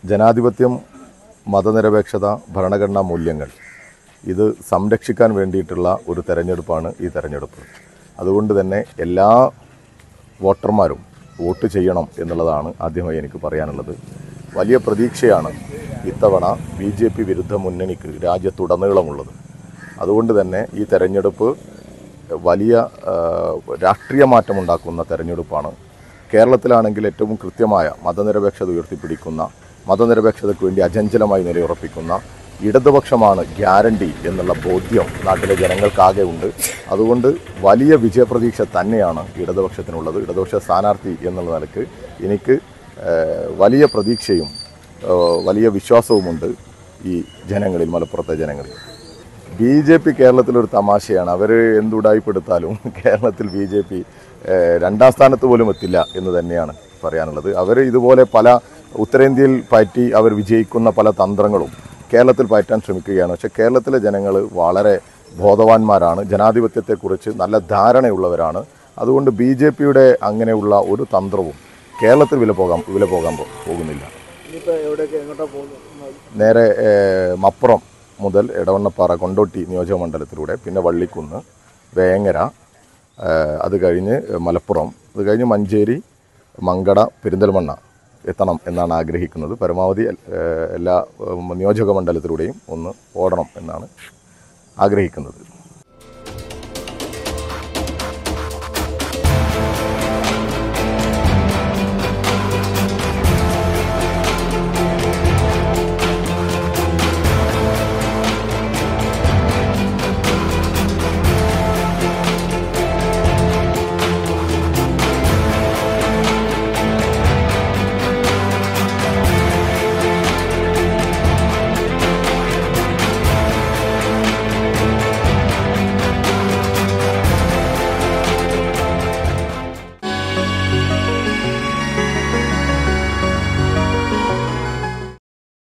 ജനാധിപത്യം മതനിരപേക്ഷത ഭരണഘടനാ മൂല്യങ്ങൾ ഇത് സംരക്ഷിക്കാൻ വേണ്ടിയിട്ടുള്ള ഒരു തെരഞ്ഞെടുപ്പാണ് ഈ തെരഞ്ഞെടുപ്പ് അതുകൊണ്ട് തന്നെ എല്ലാ വോട്ടർമാരും വോട്ട് ചെയ്യണം എന്നുള്ളതാണ് ആദ്യമായി എനിക്ക് പറയാനുള്ളത് വലിയ പ്രതീക്ഷയാണ് ഇത്തവണ ബി ജെ പി വിരുദ്ധ മുന്നണിക്ക് രാജ്യത്തുടനീളമുള്ളത് അതുകൊണ്ട് തന്നെ ഈ തെരഞ്ഞെടുപ്പ് വലിയ ആ, രാഷ്ട്രീയ മാറ്റമുണ്ടാക്കുന്ന തെരഞ്ഞെടുപ്പാണ് കേരളത്തിലാണെങ്കിൽ ഏറ്റവും കൃത്യമായ മതനിരപേക്ഷത ഉയർത്തിപ്പിടിക്കുന്ന മതനിരപേക്ഷതയ്ക്ക് വേണ്ടി അചഞ്ചലമായി നിലയുറപ്പിക്കുന്ന ഇടതുപക്ഷമാണ് ഗ്യാരണ്ടി എന്നുള്ള ബോധ്യം നാട്ടിലെ ജനങ്ങൾക്കാകെ ഉണ്ട് അതുകൊണ്ട് വലിയ വിജയപ്രതീക്ഷ തന്നെയാണ് ഇടതുപക്ഷത്തിനുള്ളത് ഇടതുപക്ഷ സ്ഥാനാർത്ഥി എന്നുള്ള നിലക്ക് എനിക്ക് ഏഹ്, വലിയ പ്രതീക്ഷയും ഏഹ്, വലിയ വിശ്വാസവുമുണ്ട് ഈ ജനങ്ങളിൽ മലപ്പുറത്തെ ജനങ്ങളിൽ ബി ജെ പി കേരളത്തിലൊരു തമാശയാണ് അവർ എന്തുടായിപ്പെടുത്താലും കേരളത്തിൽ ബി ജെ പി രണ്ടാം സ്ഥാനത്ത് പോലും എത്തില്ല എന്ന് തന്നെയാണ് പറയാനുള്ളത് അവർ ഇതുപോലെ പല ഉത്തരേന്ത്യയിൽ പറ്റി അവർ വിജയിക്കുന്ന പല തന്ത്രങ്ങളും കേരളത്തിൽ പയറ്റാൻ ശ്രമിക്കുകയാണ് പക്ഷേ കേരളത്തിലെ ജനങ്ങൾ വളരെ ബോധവാന്മാരാണ് ജനാധിപത്യത്തെക്കുറിച്ച് നല്ല ധാരണയുള്ളവരാണ് അതുകൊണ്ട് ബി ജെ പിയുടെ അങ്ങനെയുള്ള ഒരു തന്ത്രവും കേരളത്തിൽ വില പോകാൻ വില പോകാൻ പോ- പോകുന്നില്ല ഇനിയിപ്പോൾ എവിടെയൊക്കെ എങ്ങോട്ടാ പോകുന്നത് നേരെ ഏഹ്, മപ്പുറം മുതൽ എടവണ്ണപ്പാറ കൊണ്ടോട്ടി നിയോജക മണ്ഡലത്തിലൂടെ പിന്നെ വള്ളിക്കുന്ന് വേങ്ങര ഏഹ്, അത് കഴിഞ്ഞ് മലപ്പുറം അത് കഴിഞ്ഞ് മഞ്ചേരി മങ്കട പെരിന്തൽമണ്ണ എത്തണം എന്നാണ് ആഗ്രഹിക്കുന്നത് പരമാവധി ഏഹ്, എല്ലാ ഏഹ്, നിയോജക മണ്ഡലത്തിലൂടെയും ഒന്ന് ഓടണം എന്നാണ് ആഗ്രഹിക്കുന്നത്